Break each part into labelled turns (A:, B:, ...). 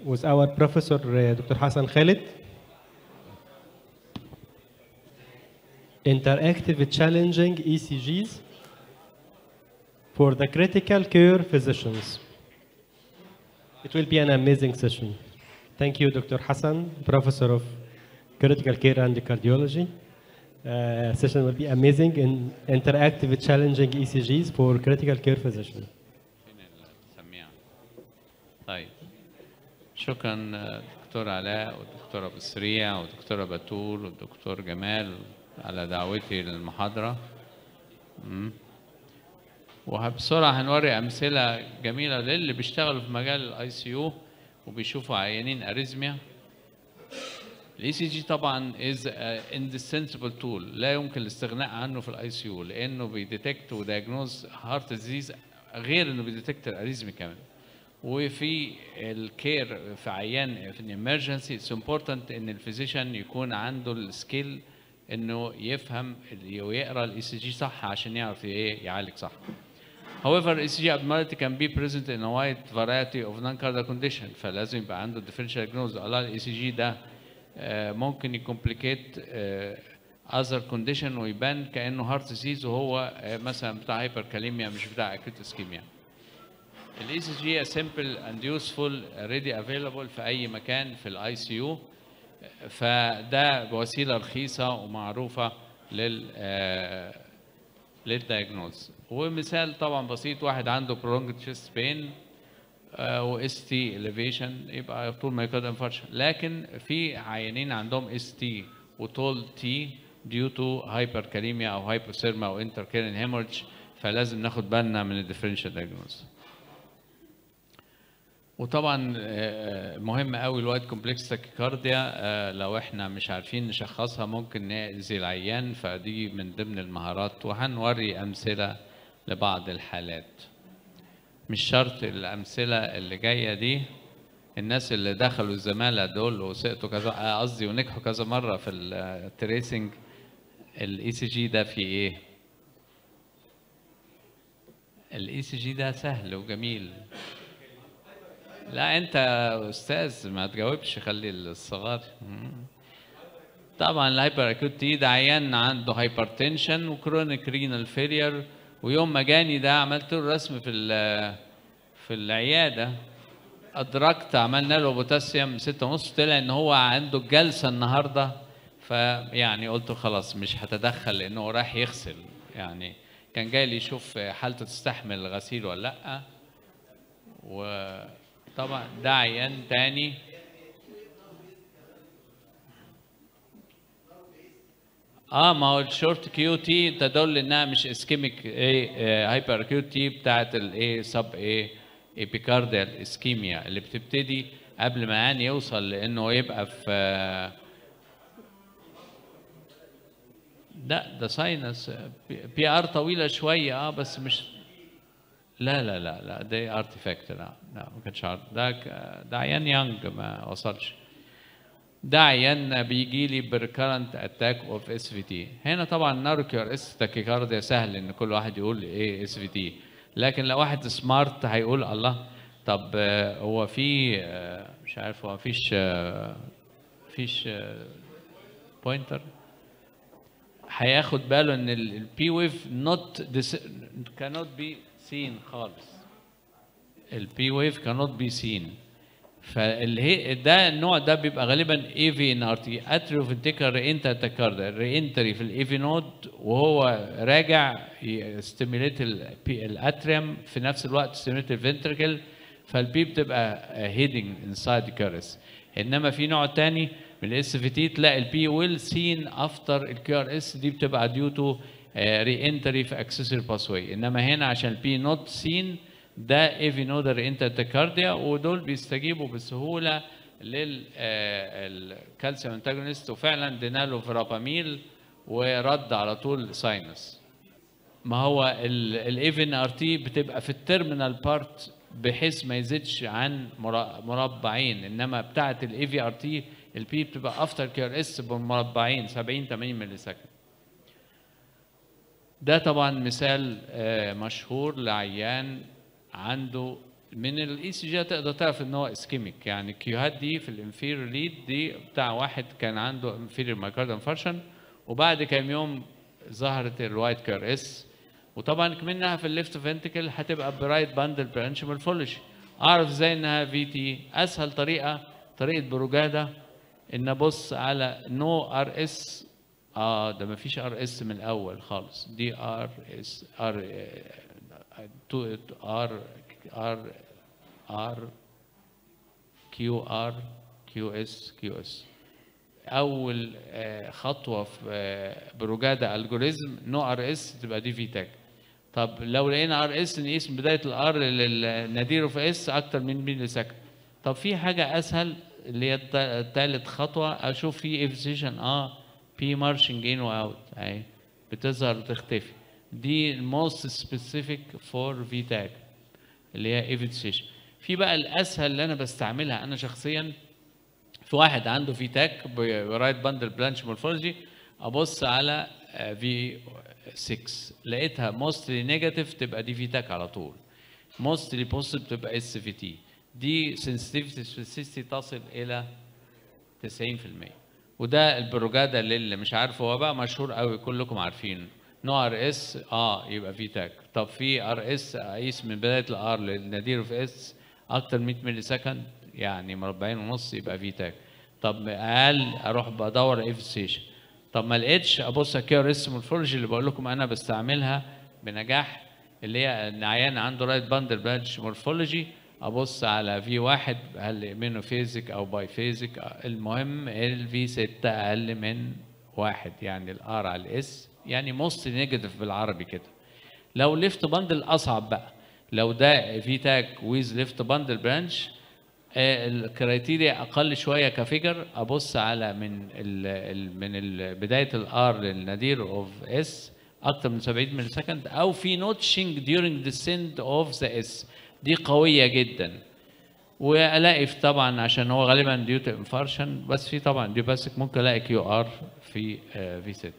A: with our professor uh, Dr. Hassan Khalid. Interactive challenging ECGs for the critical care physicians. It will be an amazing session. Thank you, Dr. Hassan, professor of critical care and cardiology. Uh, session will be amazing in interactive challenging ECGs for critical care physicians.
B: فين السميع طيب شكرا دكتور علاء والدكتور ابو السريع والدكتوره بتول والدكتور جمال على دعوتي للمحاضره مم. وبسرعه هنوري امثله جميله للي بيشتغلوا في مجال الاي سي يو وبيشوفوا عيانين اريزميا الاي سي جي طبعا از indispensable تول لا يمكن الاستغناء عنه في الاي سي يو لانه بيديتكت ودياجنوز هارت ديزيز غير انه بيديتكت الاريزمي كمان وفي الكير في عيان في الامرجنسي اتس امبورتنت ان الفيزيشن يكون عنده السكيل انه يفهم ال- ويقرا الاي سي جي صح عشان يعرف ايه يعالج صح. However, ECG abnormality can be present in a wide variety of non-cardiac condition فلازم يبقى عنده differential diagnosis. الله الاي سي جي ده آه، ممكن يكمبليكيت اذر كونديشن ويبان كانه هارت ديزيز وهو آه، مثلا بتاع هايبركاليميا مش بتاع اكيوت اسكيميا. الاي سي جي سمبل اند يوسفول ريدي افيلابل في اي مكان في الاي سي يو فده وسيله رخيصه ومعروفه لل آه، للدايجنوز ومثال طبعا بسيط واحد عنده prolonged chest pain و اس تي elevation يبقى طول ما يكاد انفارشن لكن في عيانين عندهم اس تي وطول تي due to hyperkalemia او hypothermia او intercurrent hemorrhage فلازم ناخد بالنا من الديفرنشال diagnosis وطبعا آه، مهم قوي الوايت كومبلكس تاكيكارديا لو احنا مش عارفين نشخصها ممكن نأذي العيان فدي من ضمن المهارات وهنوري امثله لبعض الحالات مش شرط الامثله اللي جايه دي الناس اللي دخلوا الزماله دول وسقطوا كذا آه، قصدي ونجحوا كذا مره في التريسنج الاي سي جي ده في ايه الاي سي جي ده سهل وجميل لا انت يا استاذ ما تجاوبش خلي الصغار مم. طبعا الهايبر اكيوت تي ده عيان عنده هايبرتنشن وكرونيك رينال فيلير ويوم ما جاني ده عملت له رسم في ال- في العياده ادركت عملنا له بوتاسيوم ستة ونص طلع ان هو عنده جلسه النهارده فيعني قلت له خلاص مش هتدخل لانه راح يغسل يعني كان جاي لي يشوف حالته تستحمل الغسيل ولا لا وطبعا ده عيان تاني اه ما هو الشورت كيو تي تدل انها مش اسكيميك ايه هايبر كيو تي بتاعت الايه سب ايه ايبيكارديال اسكيميا اللي بتبتدي قبل ما يعني يوصل لانه يبقى في لا ده ساينس بي ار طويله شويه اه بس مش لا لا لا لا ده ارتيفاكت لا لا ما كانش art- ده ك- ده عيان يانج ما وصلش ده عيان بيجي لي بريكارنت اتاك اوف اس في تي هنا طبعا ناركيور اس تاكيكارديا سهل ان كل واحد يقول ايه اس في تي لكن لو واحد سمارت هيقول الله طب آه، هو في آه، مش عارف هو مفيش آه، مفيش بوينتر هياخد باله ان البي ويف نوت كانوت بي سين خالص البي ويف كانوت بي سين فاللي هي ده النوع ده بيبقى غالبا اي في ان ار تي اتريو فنتيكال رينتا تاكاردا الرينتري في الاي في نود وهو راجع ستيميليت الاتريم في نفس الوقت ستيميليت الفنتركل فالبي بتبقى هيدنج انسايد كارس انما في نوع تاني من الاس في تي تلاقي البي ويل سين افتر الكيو ار اس دي بتبقى ديو تو ري انتري في اكسسوري باسوي انما هنا عشان البي نوت سين ده ايفي نودر انترتكارديا ودول بيستجيبوا بسهوله للكالسيوم انتاجونست وفعلا ادينا له فراباميل ورد على طول ساينس ما هو الايفن ار تي بتبقى في التيرمينال بارت بحيث ما يزيدش عن مرا- مربعين انما بتاعه الاي في ار تي البي بتبقى افتر كير اس بمربعين 70 80 ملي سكند ده طبعا مثال آه، مشهور لعيان عنده من الاي سي جي تقدر تعرف ان هو اسكيميك يعني الكيوهات دي في الانفيريور ليد دي بتاع واحد كان عنده انفيريور مايكارديال انفارشن وبعد كام يوم ظهرت الوايت كار اس وطبعا منها في الليفت فنتكل هتبقى برايت باندل برانش مورفولوجي اعرف ازاي انها في تي اسهل طريقه طريقه بروجادا ان ابص على نو ار اس اه ده مفيش ار اس من الاول خالص دي ار اس ار ار ار ار كيو ار كيو اس كيو اس اول آه، خطوه في آه، بروجادا الجوريزم نو ار اس تبقى دي في تاج طب لو لقينا ار اس نقيس من بدايه الار للنادير في اس اكتر من ملي سكند طب في حاجه اسهل اللي هي الثالث خطوه اشوف في افيسيشن اه في مارشنج ان واوت اهي بتظهر وتختفي دي الموست سبيسيفيك فور في تاج اللي هي ايفيسيشن في بقى الاسهل اللي انا بستعملها انا شخصيا في واحد عنده في تاك برايت باندل بلانش مورفولوجي ابص على في 6 لقيتها موستلي نيجاتيف تبقى دي في تاك على طول موستلي بوزيتيف تبقى اس في تي دي سنسيتيفيتي سبيسيستي تصل الى 90% وده البروجادا اللي مش عارف هو بقى مشهور قوي كلكم عارفين نو ار اس اه يبقى في تاك طب في ار اس اقيس من بدايه الار للنادير في اس اكتر 100 ملي سكند يعني مربعين ونص يبقى في تاك طب اقل اروح بدور اف ستيشن طب ما لقيتش ابص على كيو اس مورفولوجي اللي بقول لكم انا بستعملها بنجاح اللي هي ان عيان عنده رايت باندل برانش مورفولوجي ابص على في واحد هل منه فيزيك او باي فيزيك المهم الفي 6 اقل من واحد يعني الار على الاس يعني موست نيجاتيف بالعربي كده لو ليفت باندل اصعب بقى لو ده في تاج ويز ليفت باندل برانش الكرايتيريا اقل شويه كفيجر ابص على من ال ال من ال بدايه الار للنادير اوف اس اكتر من 70 ملي سكند او في نوتشنج during descent اوف ذا اس دي قويه جدا والاقي في طبعا عشان هو غالبا ديوت انفارشن بس في طبعا دي باسك ممكن الاقي كيو ار في في 6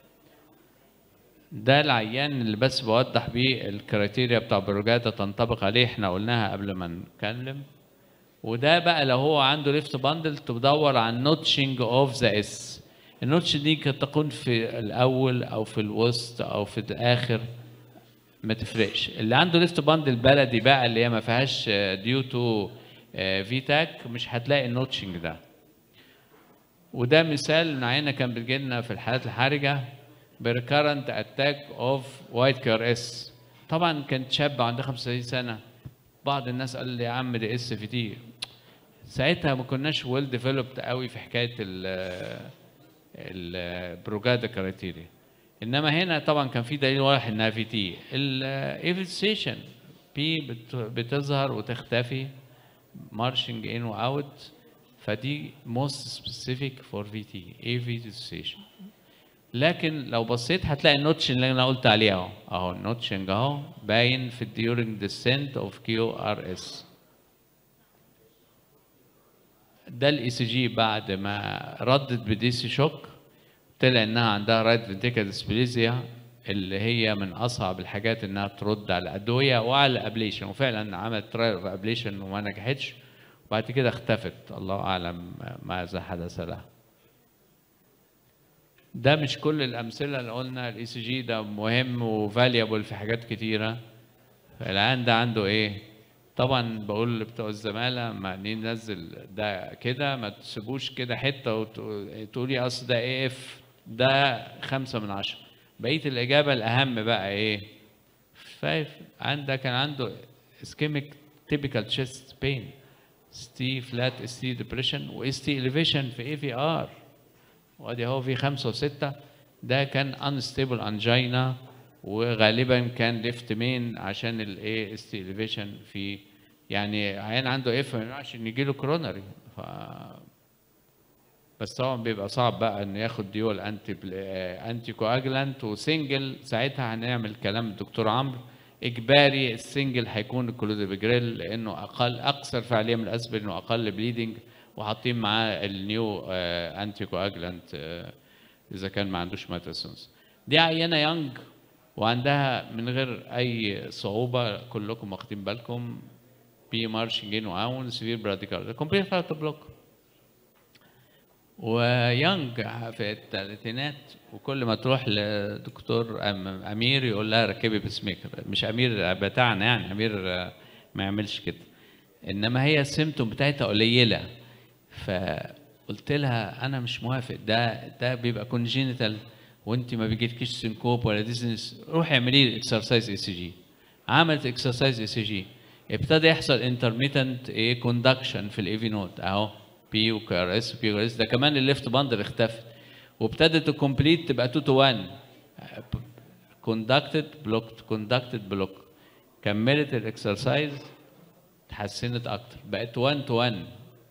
B: ده العيان اللي بس بوضح بيه الكريتيريا بتاع بروجاتا تنطبق عليه احنا قلناها قبل ما نتكلم وده بقى لو هو عنده ليفت باندل تدور على النوتشنج اوف ذا اس النوتش دي قد تكون في الاول او في الوسط او في الاخر ما تفرقش اللي عنده ليفت باندل بلدي بقى اللي هي ما فيهاش ديو تو في تاك مش هتلاقي النوتشنج ده وده مثال من عينه كان بتجي لنا في الحالات الحرجه بريكارنت اتاك اوف وايت كار اس طبعا كانت شابه عندها 35 سنه بعض الناس قال لي يا عم دي اس في تي ساعتها ما كناش ويل ديفلوبد قوي في حكايه ال البروجادا كرايتيريا انما هنا طبعا كان في دليل واضح انها في تي الايفيسيشن بي بتظهر وتختفي مارشنج ان واوت فدي موست سبيسيفيك فور في تي ايفيسيشن لكن لو بصيت هتلاقي النوتش اللي انا قلت عليه اهو اهو النوتشنج اهو باين في during descent of QRS ده الاي سي جي بعد ما ردت بدي سي شوك طلع انها عندها رايت فنتيكا ديسبليزيا اللي هي من اصعب الحاجات انها ترد على الادويه وعلى الابليشن وفعلا عملت ترايل اوف ابليشن وما نجحتش وبعد كده اختفت الله اعلم ماذا حدث لها ده مش كل الامثله اللي قلنا الاي سي جي ده مهم وفاليبل في حاجات كتيره العيان ده عنده ايه طبعا بقول بتوع الزماله ما ننزل ده كده ما تسيبوش كده حته وتقولي اصل ده ايه اف ده خمسة من عشرة بقيه الاجابه الاهم بقى ايه شايف عندك كان عنده اسكيميك تيبيكال تشيست بين ستي فلات اس تي ديبريشن واس تي اليفيشن في اي في ار وادي هو في خمسة وستة ده كان انستيبل انجينا وغالبا كان ليفت مين عشان الايه استيليفيشن في يعني عيان عنده اف ما ينفعش ان يجي له كرونري ف بس طبعا بيبقى صعب بقى انه ياخد ديول انتي انتي كواجلانت وسنجل ساعتها هنعمل كلام الدكتور عمرو اجباري السنجل هيكون الكلوديبجريل لانه اقل اكثر فعاليه من الاسبرين واقل بليدنج وحاطين معاه النيو انتي كواجلانت اذا كان ما عندوش ماتاسونز دي عينه يانج وعندها من غير اي صعوبه كلكم واخدين بالكم بي مارشنج ان واون سيفير براديكال كومبليت هارت بلوك ويانج في الثلاثينات وكل ما تروح لدكتور أم- امير يقول لها ركبي بيس ميكر مش امير بتاعنا يعني امير آه، ما يعملش كده انما هي السيمتوم بتاعتها قليله فقلت لها انا مش موافق ده ده بيبقى كونجينيتال وانت ما بيجيلكيش سينكوب ولا ديزنس روحي اعملي اكسرسايز اي سي جي عملت اكسرسايز اي سي جي ابتدى يحصل انترميتنت ايه كوندكشن في الاي في نود اهو بي وكي ار اس وبي ار اس ده كمان الليفت باندل اختفت وابتدت الكومبليت تبقى 2 تو 1 كوندكتد بلوكت كوندكتد بلوك كملت الاكسرسايز اتحسنت اكتر بقت 1 تو 1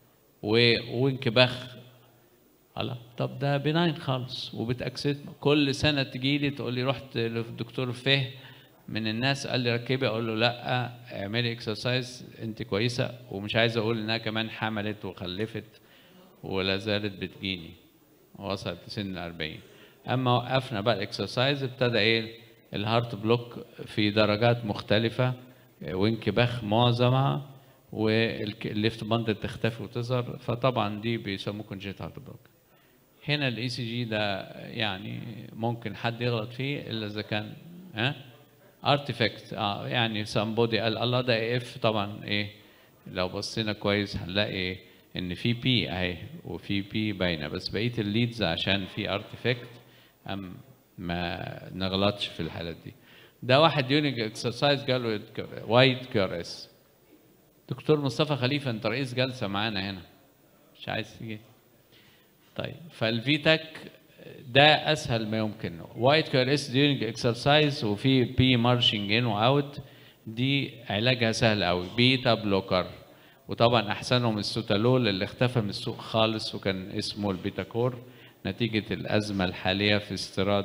B: و- وانكباخ الله طب ده بناين خالص وبتاكسد كل سنه تجي لي تقول لي رحت للدكتور فه من الناس قال لي ركبي اقول له لا اعملي اكسرسايز انت كويسه ومش عايز اقول انها كمان حملت وخلفت ولا زالت بتجيني وصلت لسن ال 40 اما وقفنا بقى الاكسرسايز ابتدى ايه الهارت بلوك في درجات مختلفه وانكباخ معظمها والليفت باند تختفي وتظهر فطبعا دي بيسموه كونجيت هارت بلوك هنا الاي سي جي ده يعني ممكن حد يغلط فيه الا اذا كان ها ارتيفاكت اه يعني somebody قال الله ده اف طبعا ايه لو بصينا كويس هنلاقي ان في بي اهي وفي بي باينه بس بقيه الليدز عشان في ارتيفاكت ام ما نغلطش في الحالات دي ده واحد يونيك اكسرسايز قال وايت كير اس دكتور مصطفى خليفه انت رئيس جلسه معانا هنا مش عايز تيجي طيب فالفيتاك ده اسهل ما يمكن وايت كير اس ديورنج اكسرسايز وفي بي مارشنج ان واوت دي علاجها سهل قوي بيتا بلوكر وطبعا احسنهم السوتالول اللي اختفى من السوق خالص وكان اسمه البيتاكور نتيجه الازمه الحاليه في استيراد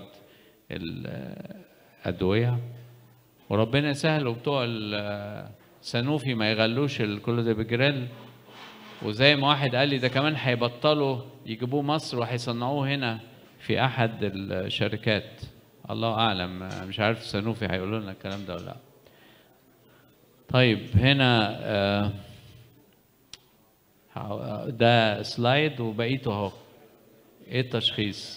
B: الادويه وربنا يسهل وبتوع السنوفي ما يغلوش الكلوديبجريل وزي ما واحد قال لي ده كمان هيبطلوا يجيبوه مصر وهيصنعوه هنا في احد الشركات الله اعلم مش عارف سنوفي هيقولوا لنا الكلام ده ولا لا طيب هنا آه، ده سلايد وبقيته اهو ايه التشخيص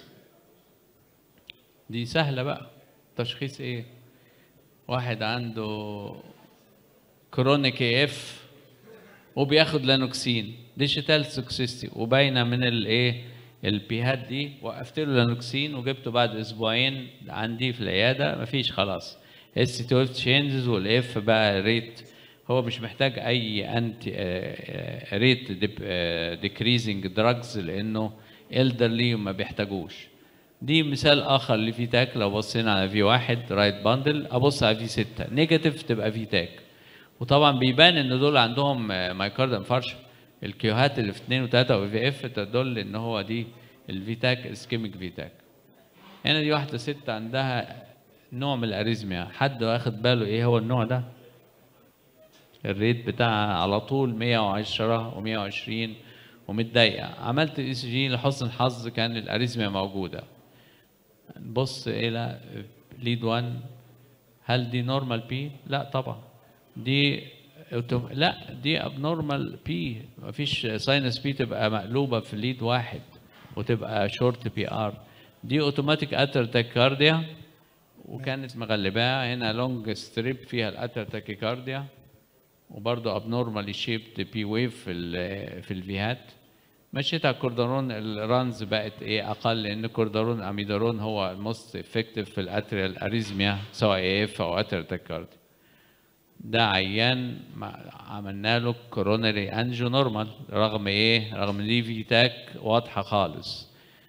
B: دي سهله بقى تشخيص ايه واحد عنده كرونيك اف وبياخد لانوكسين ديجيتال سوكسيستي وباينه من الايه البيهات دي وقفت له لانوكسين وجبته بعد اسبوعين عندي في العياده مفيش خلاص اس 12 تشينجز والاف بقى ريت هو مش محتاج اي انتي ريت ديكريزنج دراجز لانه الدرلي وما بيحتاجوش دي مثال اخر لفي تاك لو بصينا على في واحد رايت باندل ابص على في 6 نيجاتيف تبقى في تاك وطبعا بيبان ان دول عندهم مايكارد انفارش الكيوهات اللي في 2 و3 وفي اف تدل ان هو دي الفيتاك اسكيميك فيتاك هنا دي واحده ست عندها نوع من الاريزميا حد واخد باله ايه هو النوع ده الريت بتاعها على طول 110 و120 ومتضايقه عملت اي سي جي لحسن الحظ كان الاريزميا موجوده نبص الى ليد 1 هل دي نورمال بي لا طبعا دي أوتوم- لا دي ابنورمال بي مفيش ساينس بي تبقى مقلوبه في ليد واحد وتبقى شورت بي ار دي اوتوماتيك اتر تاكيكارديا وكانت مغلباها هنا لونج ستريب فيها الاتر تاكيكارديا وبرضه ابنورمالي شيبد بي ويف في ال في الفيهات مشيت على الكوردارون الرانز بقت ايه اقل لان الكوردارون اميدارون هو الموست افكتيف في الاتريال اريزميا سواء اي اف او اتر تاكيكارديا ده عيان مع- عملنا له كورونري انجو نورمال رغم ايه رغم دي في تاك واضحه خالص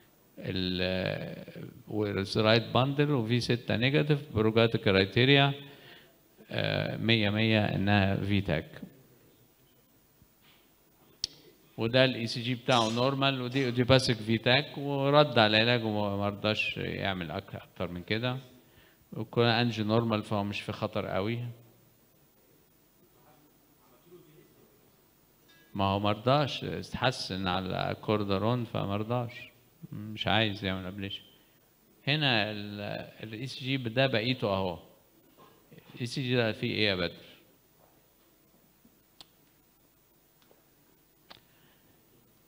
B: الرايت باندل وفي 6 نيجاتيف بروجات كرايتيريا 100 100 انها في تاك وده الاي سي جي بتاعه نورمال ودي اوديباسيك في تاك ورد على العلاج وما رضاش يعمل أك- اكتر من كده وكون انجو نورمال فهو مش في خطر قوي ما هو مرضاش استحسن على كوردرون فمرضاش مش عايز يعمل ابليشن هنا الاي سي جي ده بقيته اهو الاي سي جي ده فيه ايه يا بدر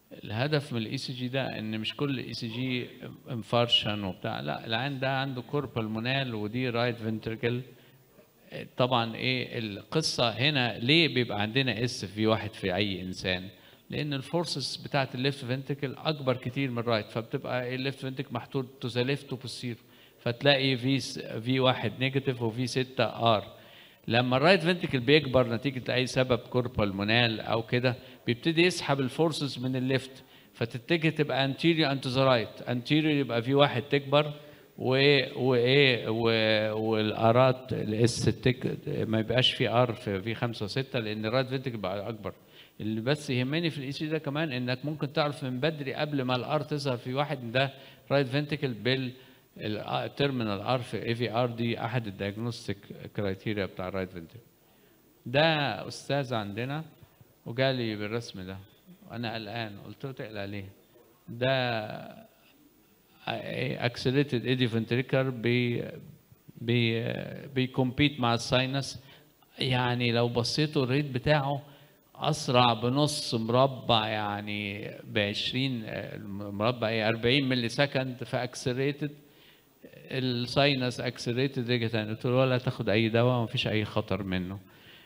B: الهدف من الاي سي جي ده ان مش كل اي سي جي انفارشن وبتاع لا العين ده عنده كوربالمونال ودي رايت فنتركل طبعا ايه القصه هنا ليه بيبقى عندنا اس في واحد في اي انسان لان الفورسز بتاعت الليفت فنتركل اكبر كتير من الرايت فبتبقى الليفت فنتركل محطوط تو ذا ليفت وبوستير فتلاقي في في واحد نيجاتيف وفي 6 ار لما الرايت فنتركل بيكبر نتيجه اي سبب كوربالمونال او كده بيبتدي يسحب الفورسز من الليفت فتتجه تبقى انتيريور انتو ذا رايت انتيريور يبقى في واحد تكبر و وايه والارات الاس تك ما يبقاش في ار في في 5 و6 لان الرايت فنتركل بقى اكبر اللي بس يهمني في الاي سي ده كمان انك ممكن تعرف من بدري قبل ما الار تظهر في واحد ده رايت فنتركل بال التيرمينال ار في اي في ار دي احد الدايجنوستيك كرايتيريا بتاع الرايت فنتركل ده استاذ عندنا وجالي بالرسم ده وانا قلقان قلت له تقلق ليه ده اكسلريتد ايدي فنتريكر بي بي بيكمبيت مع الساينس يعني لو بصيتوا الريت بتاعه اسرع بنص مربع يعني ب 20 مربع ايه 40 ملي سكند فاكسلريتد الساينس اكسلريتد رجع تاني قلت له ولا تاخد اي دواء مفيش اي خطر منه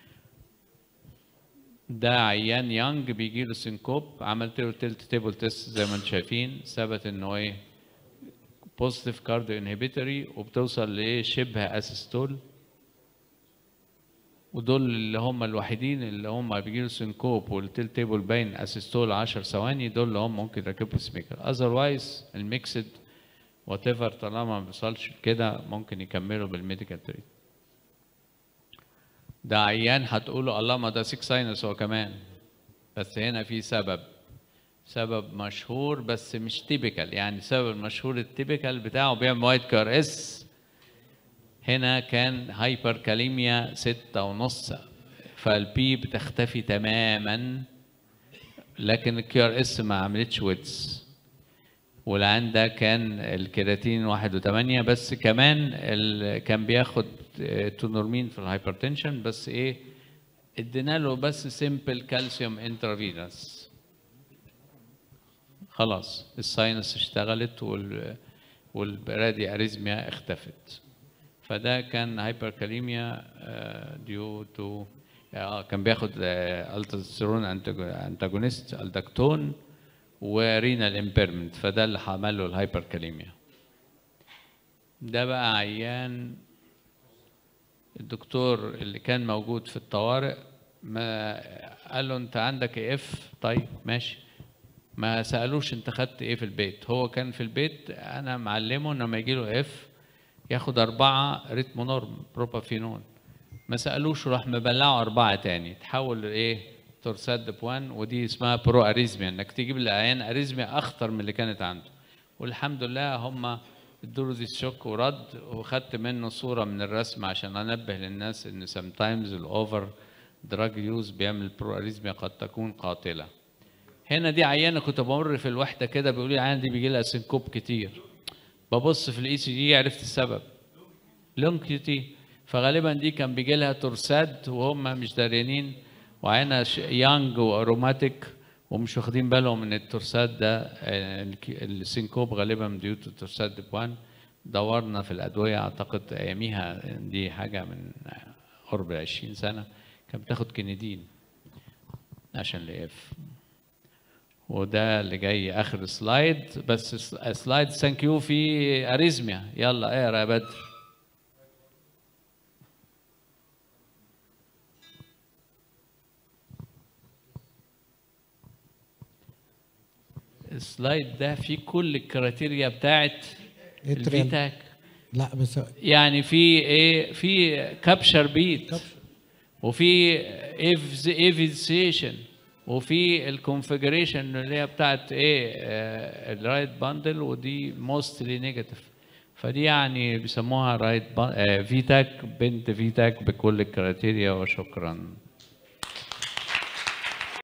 B: ده عيان يانج بيجي له سينكوب عملت له تلت تيبل تيست زي ما انتم شايفين ثبت انه ايه بوزيتيف كارديو انهبيتوري وبتوصل لايه شبه اسيستول ودول اللي هم الوحيدين اللي هم بيجيله سينكوب والتيل تيبل باين اسيستول 10 ثواني دول اللي هم ممكن يركبوا سميكر اذروايز الميكسد وات ايفر طالما ما بيوصلش كده ممكن يكملوا بالميديكال تريت ده عيان هتقولوا الله ما ده سيك ساينس هو كمان بس هنا في سبب سبب مشهور بس مش تيبيكال يعني سبب المشهور التيبيكال بتاعه بيعمل وايت كار اس هنا كان هايبر كاليميا ستة ونص فالبي بتختفي تماما لكن الكي ار اس ما عملتش ويتس والعين ده كان الكيراتين واحد وثمانية بس كمان ال... كان بياخد تونورمين في الهايبرتنشن بس ايه ادينا له بس سيمبل كالسيوم انترافينوس خلاص الساينس اشتغلت وال والرادي اريزميا اختفت فده كان هايبركاليميا ديو تو اه كان بياخد التستيرون انتاجونست الدكتون ورينال امبيرمنت فده اللي عمل له الهايبركاليميا ده بقى عيان الدكتور اللي كان موجود في الطوارئ ما قال له انت عندك اف طيب ماشي ما سالوش انت خدت ايه في البيت هو كان في البيت انا معلمه انه لما يجي له اف ياخد أربعة ريتمو نورم بروبافينون ما سألوش راح مبلعه أربعة تاني تحول لإيه تورساد بوان ودي اسمها برو أريزميا إنك تجيب العيان أريزميا أخطر من اللي كانت عنده والحمد لله هم ادوا دي الشوك ورد وخدت منه صورة من الرسم عشان أنبه للناس إن sometimes الأوفر دراج يوز بيعمل برو أريزميا قد تكون قاتلة هنا دي عيانة كنت بمر في الوحدة كده بيقول لي العيانة دي بيجي لها سنكوب كتير ببص في الاي سي جي عرفت السبب لونج كيو تي فغالبا دي كان بيجي لها ترساد وهم مش داريانين وعينها يانج واروماتيك ومش واخدين بالهم ان الترساد ده السينكوب غالبا ديو تو ترساد بوان دورنا في الادويه اعتقد اياميها دي حاجه من قرب 20 سنه كانت بتاخد كندين عشان الاف وده اللي جاي اخر سلايد بس سلايد ثانك يو في اريزميا يلا اقرا يا بدر السلايد ده فيه كل الكريتيريا بتاعت الفيتاك
C: لا بس
B: يعني في ايه في كابشر بيت وفي ايفيسيشن وفي الكونفجريشن اللي هي بتاعت ايه الرايت باندل ودي موستلي نيجاتيف فدي يعني بيسموها رايت فيتاك بنت فيتاك بكل الكريتيريا وشكرا